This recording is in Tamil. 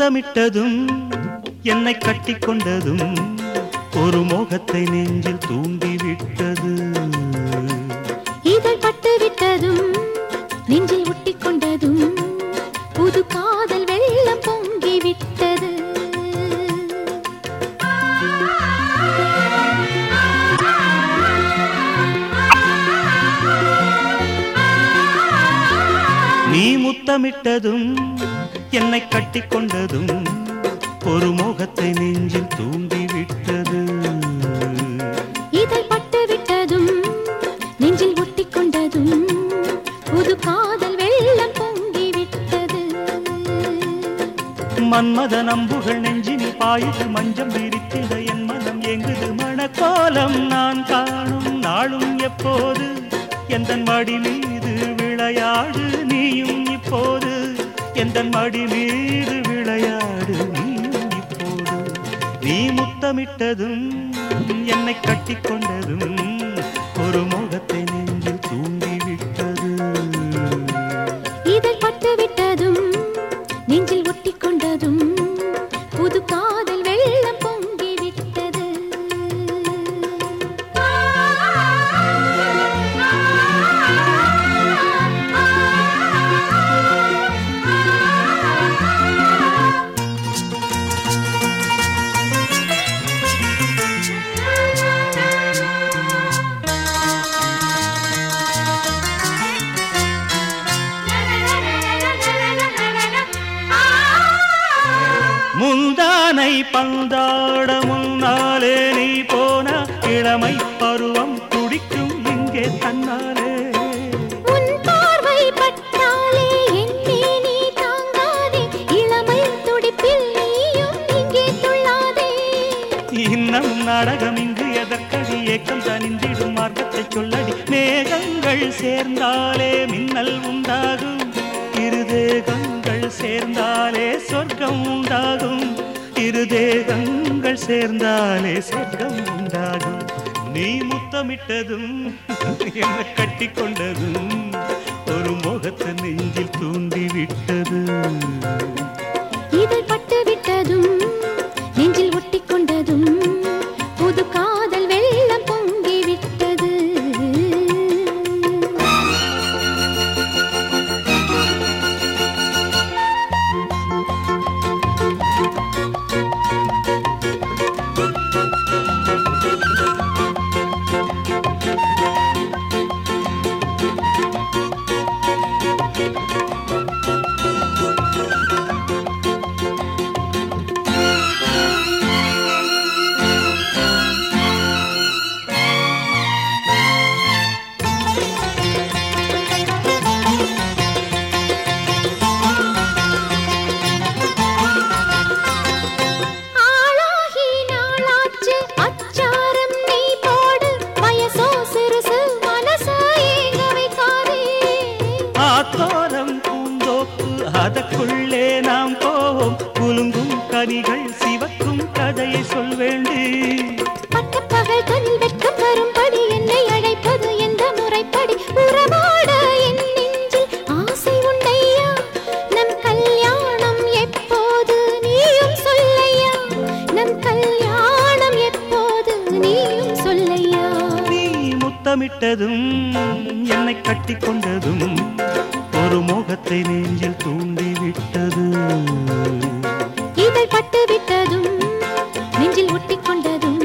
முத்தமிட்டதும் என்னை கட்டிக்கொண்டதும் ஒரு மோகத்தை நெஞ்சில் தூண்டிவிட்டது இதழ் பட்டு விட்டதும் நெஞ்சில் ஒட்டிக் கொண்டதும் புது காதல் வெள்ளம் பொங்கி விட்டது நீ முத்தமிட்டதும் என்னை கட்டிக்கொண்டதும் ஒரு மோகத்தை நெஞ்சில் தூண்டிவிட்டது இதழ் பட்டு விட்டதும் நெஞ்சில் ஒட்டிக் கொண்டதும் புது காதல் வெள்ளம் பொங்கி விட்டது மன்மத நம்புகள் நெஞ்சினில் பாயுது மஞ்சம் விரித்திட என் மனம் எங்குது மணக்கோலம் நான் காணும் நாளும் எப்போது எந்த மடி மீது விளையாடு நீயும் இப்போது எந்த மடி மீது விளையாடு நீயும் இப்போது நீ முத்தமிட்டதும் என்னை கட்டிக்கொண்டதும் ஒரு முகத்தை நெஞ்சில் தூண்டிவிட்டது இதழ் பட்டு விட்டதும் நெஞ்சில் ஒட்டிக் கொண்டதும் புது காதல் வெள்ளம் பொங்கி விட்டது முந்தானை பந்தாட முன்னாலே நீ போன இளமை பருவம் துடிக்கும் இங்கே தன்னாலே உன் பார்வை பட்டாலே என்னே நீ தாங்காதே இளமை துடிப்பில் நீயும் இங்கே துள்ளாதே இன்னும் நாடகம் இங்கு எதற்கடி ஏக்கம் தனிந்திடும் மார்க்கத்தை சொல்லடி மேகங்கள் சேர்ந்தாலே மின்னல் உண்டாகும் இரு தேகங்கள் சேர்ந்தாலே சொர்க்கம் உண்டாகும் இரு தேகங்கள் சேர்ந்தாலே சொர்க்கம் உண்டாகும் நீ முத்தமிட்டதும் என்ன கட்டிக்கொண்டதும் ஒரு முகத்தை நெஞ்சில் தூண்டிவிட்டது இதழ் பட்டு விட்டதும் நெஞ்சில் ஒட்டிக் கொண்டதும் புது காதல் வெள்ளம் பொங்கி விட்டது ஆளாகி நாளாச்சு அச்சாரம் நீ போடு வயசோ சிறுசு மனசோ ஏங்க வைக்காதே ஆத்தோரம் பூந்தோப்பு அதற்குள்ளே நாம் போவோம் குலுங்கும் கனிகள் சிவக்கும் கதையை சொல்வேண்டி பட்டப்பகல் கண்ணில் வெட்கம் வரும்படி என்னை அழைப்பது எந்த முறைப்படி உறவாட என் நெஞ்சில் ஆசை உண்டையா நம் கல்யாணம் எப்போது நீயும் சொல்லையா நம் கல்யாணம் எப்போது நீயும் சொல்லையா நீ முத்தமிட்டதும் என்னை கட்டிக்கொண்டதும் ஒரு மோகத்தை நெஞ்சில் தூண்டிவிட்டது இதழ் பட்டு விட்டதும் நெஞ்சில் ஒட்டிக் கொண்டதும்